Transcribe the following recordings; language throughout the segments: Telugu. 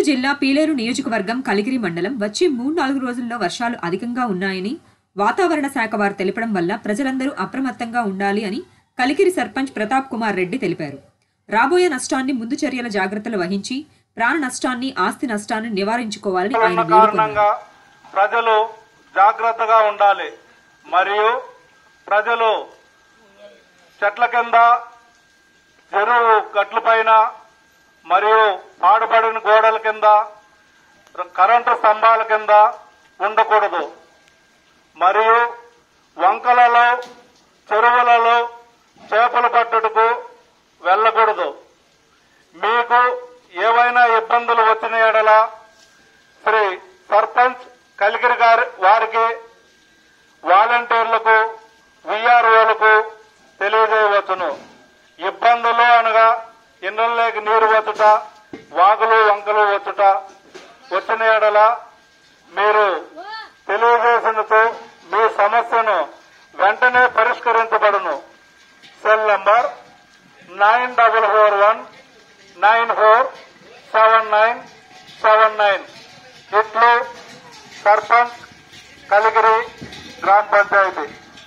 జిల్లా పీలేరు నియోజకవర్గం కలిగిరి మండలం వచ్చే మూడు నాలుగు రోజుల్లో వర్షాలు అధికంగా ఉన్నాయని వాతావరణ శాఖ వారు తెలపడం వల్ల ప్రజలందరూ అప్రమత్తంగా ఉండాలి అని కలిగిరి సర్పంచ్ ప్రతాప్ కుమార్ రెడ్డి తెలిపారు రాబోయే నష్టాన్ని ముందు చర్యల జాగ్రత్తలు వహించి ప్రాణ నష్టాన్ని ఆస్తి నష్టాన్ని నివారించుకోవాలని ఆయన ఉన్న వేడుకున్నారు కారణంగా ప్రజలు జాగ్రత్తగా ఉండాలి మరియు ప్రజలు చెట్ల కింద చెరువు గట్ల పైన మరియు పాడుపడిన గోడల కింద కరెంటు స్తంభాల కింద ఉండకూడదు మరియు వంకలలో చెరువులలో చేపలు పట్టుటకు వెళ్ళకూడదు మీకు ఏవైనా ఇబ్బందులు వచ్చిన ఎడల శ్రీ సర్పంచ్ కలిగిరి గారి వారికి వాలంటీర్లకు విఆర్ఓలకు తెలియజేయవచ్చును ఇబ్బందులు అనగా ఇళ్లలోకి నీరు వచ్చుట వాగులు వంకలు వచ్చుట వచ్చిన ఎడల మీరు తెలియజేసినతో మీ సమస్యను వెంటనే పరిష్కరించబడును cell number nine double four one nine four seven nine seven nine ఇట్లు సర్పంచ్ కలిగిరి గ్రామ పంచాయతీ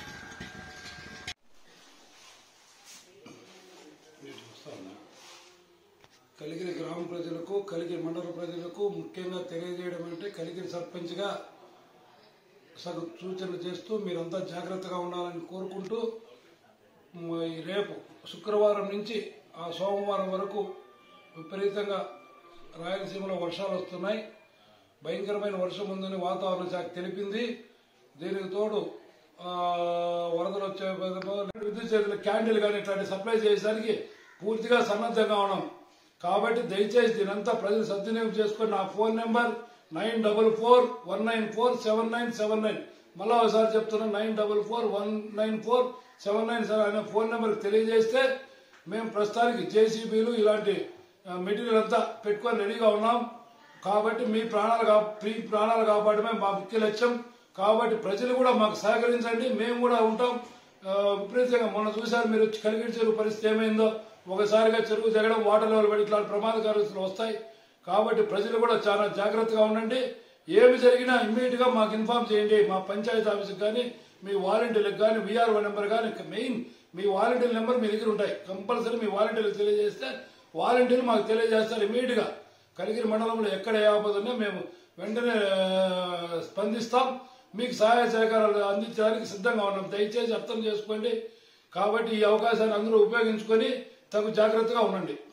కలిగిరి గ్రామ ప్రజలకు కలిగిరి మండల ప్రజలకు ముఖ్యంగా తెలియజేయడం అంటే కలిగిరి సర్పంచ్గా సగ సూచనలు చేస్తూ మీరంతా జాగ్రత్తగా ఉండాలని కోరుకుంటూ మ, ఈ రేపు శుక్రవారం నుంచి ఆ సోమవారం వరకు విపరీతంగా రాయలసీమలో వర్షాలు వస్తున్నాయి భయంకరమైన వర్షం ఉందని వాతావరణ శాఖ తెలిపింది దీనికి తోడు ఆ, వరదలు వచ్చే విద్యుత్ చేతుల క్యాండిల్ కానీ ఇట్లాంటి సప్లై చేయడానికి పూర్తిగా సన్నద్ధంగా ఉన్నాం కాబట్టి దయచేసి దీనంతా ప్రజలు సద్వినియోగం చేసుకొని నా phone number nine double four one nine four seven nine seven nine మళ్ళా ఒకసారి చెప్తున్నా nine double four one nine four seven nine seven అనే ఫోన్ నెంబర్ తెలియజేస్తే మేము ప్రస్తుతానికి జేసీబీలు ఇలాంటి ఆ, మెటీరియల్ అంతా పెట్టుకొని రెడీగా ఉన్నాం కాబట్టి మీ ప్రాణాలు కా- మీ ప్రాణాలు కాపాడమే మా ముఖ్య లక్ష్యం కాబట్టి ప్రజలు కూడా మాకు సహకరించండి మేము కూడా ఉంటాం ఆ, విపరీతంగా మొన్న చూశారు మీరు కలిగిన చెరువు పరిస్థితి ఏమైందో ఒకసారిగా చెరువు దిగడం వాటర్ లెవెల్ పడి ఇట్లాంటి ప్రమాదకరస్తులు వస్తాయి కాబట్టి ప్రజలు కూడా చాలా జాగ్రత్తగా ఉండండి ఏమి జరిగినా ఇమ్మీడియట్ గా మాకు ఇన్ఫార్మ్ చేయండి మా పంచాయతీ ఆఫీస్కి కానీ మీ వాలంటీర్లకు కానీ విఆర్ఓ నెంబర్ కానీ మెయిన్ మీ వాలంటీర్ నెంబర్ మీ దగ్గర ఉంటాయి కంపల్సరీ మీ వాలంటీర్లకు తెలియజేస్తే వాలంటీర్లు మాకు తెలియజేస్తారు ఇమ్మీడియట్ గా కలిగిరి మండలంలో ఎక్కడ ఏ ఆపద ఉన్నా మేము వెంటనే ఆ, స్పందిస్తాం మీకు సహాయ సహకారాలు అందించడానికి సిద్ధంగా ఉన్నాం దయచేసి అర్థం చేసుకోండి కాబట్టి ఈ అవకాశాన్ని అందరూ ఉపయోగించుకొని తగు జాగ్రత్తగా ఉండండి